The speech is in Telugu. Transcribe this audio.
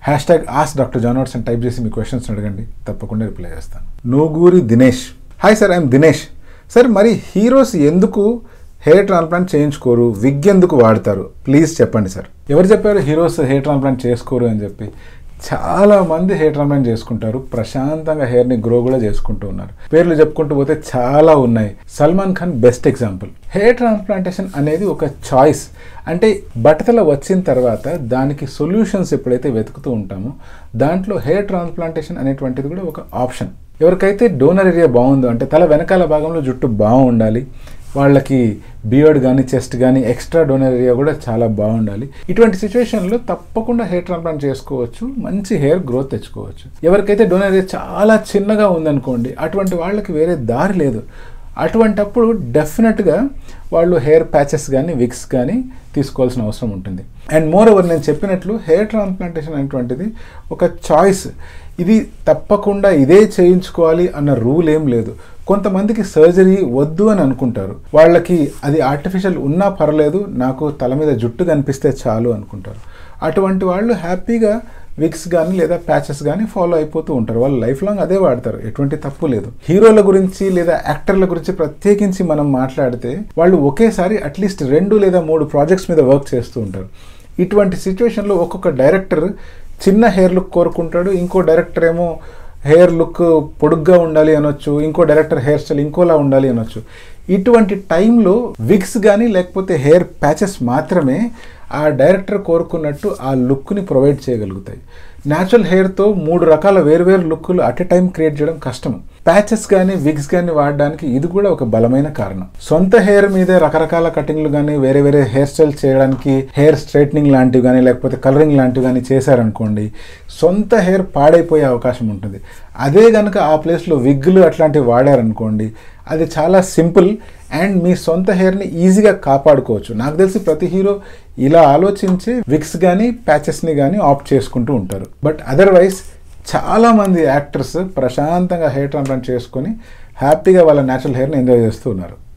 హ్యాష్ ట్యాగ్ ఆస్ డాక్టర్ జానవర్స్ అని టైప్ చేసి మీ క్వశ్చన్స్ అడగండి తప్పకుండా రిప్లై చేస్తాను నోగూరి Dinesh hi sir I'm Dinesh sir మరి హీరోస్ ఎందుకు హెయిర్ ట్రాన్స్ప్లాంట్ చేయించుకోరు విగ్ ఎందుకు వాడతారు ప్లీజ్ చెప్పండి సార్ ఎవరు చెప్పారు హీరోస్ హెయిర్ ట్రాన్స్ప్లాంట్ చేసుకోరు అని చెప్పి చాలా మంది హెయిర్ ట్రాన్స్ప్లాంట్ చేసుకుంటారు ప్రశాంతంగా హెయిర్ని గ్రో కూడా చేసుకుంటూ ఉన్నారు పేర్లు చెప్పుకుంటూ పోతే చాలా ఉన్నాయి Salman Khan best example hair transplantation అనేది ఒక చాయిస్ అంటే బట్టతల వచ్చిన తర్వాత దానికి సొల్యూషన్స్ ఎప్పుడైతే వెతుకుతూ ఉంటామో దాంట్లో హెయిర్ ట్రాన్స్ప్లాంటేషన్ అనేటువంటిది కూడా ఒక ఆప్షన్ ఎవరికైతే డోనర్ ఏరియా బాగుందో అంటే తల వెనకాల భాగంలో జుట్టు బాగుండాలి వాళ్ళకి బియర్డ్ కానీ చెస్ట్ కానీ ఎక్స్ట్రా డోనర్ ఏరియా కూడా చాలా బాగుండాలి ఇటువంటి సిచ్యువేషన్లో తప్పకుండా హెయిర్ ట్రాన్స్ప్లాంట్ చేసుకోవచ్చు మంచి హెయిర్ గ్రోత్ తెచ్చుకోవచ్చు ఎవరికైతే డోనర్ ఏరియా చాలా చిన్నగా ఉందనుకోండి అటువంటి వాళ్ళకి వేరే దారి లేదు అటువంటప్పుడు డెఫినెట్గా వాళ్ళు హెయిర్ ప్యాచెస్ కానీ విక్స్ కానీ తీసుకోవాల్సిన అవసరం ఉంటుంది అండ్ మోర్ ఓవర్ నేను చెప్పినట్లు హెయిర్ ట్రాన్స్ప్లాంటేషన్ అనేటువంటిది ఒక చాయిస్ ఇది తప్పకుండా ఇదే చేయించుకోవాలి అన్న రూల్ ఏం లేదు కొంతమందికి సర్జరీ వద్దు అని అనుకుంటారు వాళ్ళకి అది ఆర్టిఫిషియల్ ఉన్నా పర్లేదు నాకు తల మీద జుట్టు కనిపిస్తే చాలు అనుకుంటారు అటువంటి వాళ్ళు హ్యాపీగా విక్స్ కానీ లేదా ప్యాచెస్ కానీ ఫాలో అయిపోతూ ఉంటారు వాళ్ళు లైఫ్ లాంగ్ అదే వాడతారు ఎటువంటి తప్పు లేదు హీరోల గురించి లేదా యాక్టర్ల గురించి ప్రత్యేకించి మనం మాట్లాడితే వాళ్ళు ఒకేసారి అట్లీస్ట్ రెండు లేదా మూడు ప్రాజెక్ట్స్ మీద వర్క్ చేస్తూ ఉంటారు ఇటువంటి సిచ్యువేషన్లో ఒక్కొక్క డైరెక్టర్ చిన్న హెయిర్ లుక్ కోరుకుంటాడు ఇంకో డైరెక్టర్ ఏమో హెయిర్ లుక్ పొడుగ్గా ఉండాలి అనొచ్చు ఇంకో డైరెక్టర్ హెయిర్ స్టైల్ ఇంకోలా ఉండాలి అనొచ్చు ఇటువంటి టైంలో విగ్స్ కానీ లేకపోతే హెయిర్ ప్యాచెస్ మాత్రమే ఆ డైరెక్టర్ కోరుకున్నట్టు ఆ లుక్ని ప్రొవైడ్ చేయగలుగుతాయి న్యాచురల్ హెయిర్తో మూడు రకాల వేరువేరు లుక్కులు అట్ ఎ టైం క్రియేట్ చేయడం కష్టం ప్యాచెస్ కానీ విగ్స్ కానీ వాడడానికి ఇది కూడా ఒక బలమైన కారణం సొంత హెయిర్ మీదే రకరకాల కటింగ్లు కానీ వేరే వేరే హెయిర్ స్టైల్ చేయడానికి హెయిర్ స్ట్రైట్నింగ్ లాంటివి కానీ లేకపోతే కలరింగ్ లాంటివి కానీ చేశారనుకోండి సొంత హెయిర్ పాడైపోయే అవకాశం ఉంటుంది అదే కనుక ఆ ప్లేస్లో విగ్గులు అట్లాంటివి వాడారనుకోండి అది చాలా సింపుల్ అండ్ మీ సొంత హెయిర్ని ఈజీగా కాపాడుకోవచ్చు నాకు తెలిసి ప్రతి హీరో ఇలా ఆలోచించి విక్స్ కానీ ప్యాచెస్ని కానీ ఆప్ట్ చేసుకుంటూ ఉంటారు బట్ అదర్వైజ్ చాలామంది యాక్టర్స్ ప్రశాంతంగా హెయిర్ ట్రాన్స్ప్లాంట్ చేసుకొని హ్యాపీగా వాళ్ళ న్యాచురల్ హెయిర్ని ఎంజాయ్ చేస్తూ ఉన్నారు